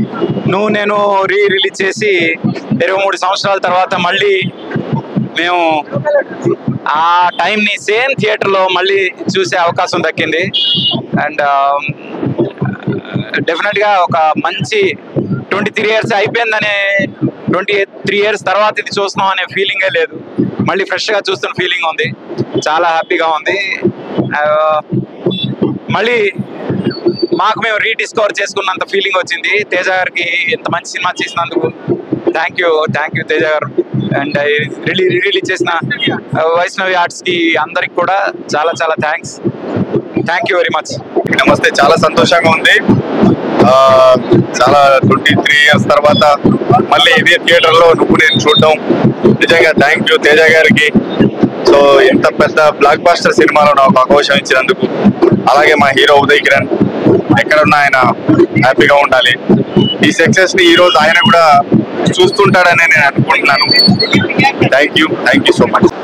నువ్వు నేను re release చేసి ఇరవై మూడు సంవత్సరాల తర్వాత మళ్ళీ మేము ఆ టైంని సేమ్ థియేటర్లో మళ్ళీ చూసే అవకాశం దక్కింది అండ్ డెఫినెట్గా ఒక మంచి ట్వంటీ త్రీ ఇయర్స్ అయిపోయిందనే ట్వంటీ త్రీ ఇయర్స్ తర్వాత ఇది చూస్తున్నాం అనే ఫీలింగే లేదు మళ్ళీ ఫ్రెష్గా చూస్తున్న ఫీలింగ్ ఉంది చాలా హ్యాపీగా ఉంది ఆ, మళ్ళీ మాకు మేము రీడిస్కవర్ చేసుకున్నంత ఫీలింగ్ వచ్చింది తేజ గారికి ఇంత మంచి సినిమా చేసినందుకు thank you thank you Teja గారు అండ్ రిలీ రిలీజ్ చేసిన వైష్ణవి ఆర్ట్స్ కి అందరికి కూడా చాలా చాలా thanks thank you very much నమస్తే చాలా సంతోషంగా ఉంది ఆ, చాలా ట్వంటీ త్రీ ఇయర్స్ తర్వాత మళ్ళీ ఇదే థియేటర్ లో నువ్వు నేను చూడడం నిజంగా థ్యాంక్ యూ తేజ గారికి సో ఇంత పెద్ద బ్లాక్ బాస్టర్ సినిమాలో నాకు అవకాశం ఇచ్చినందుకు అలాగే మా హీరో ఉదయ్ కిరణ్ ఎక్కడున్నా ఆయన హ్యాపీగా ఉండాలి ఈ సక్సెస్ ని ఈ రోజు ఆయన కూడా చూస్తుంటాడని నేను అనుకుంటున్నాను thank you thank you so much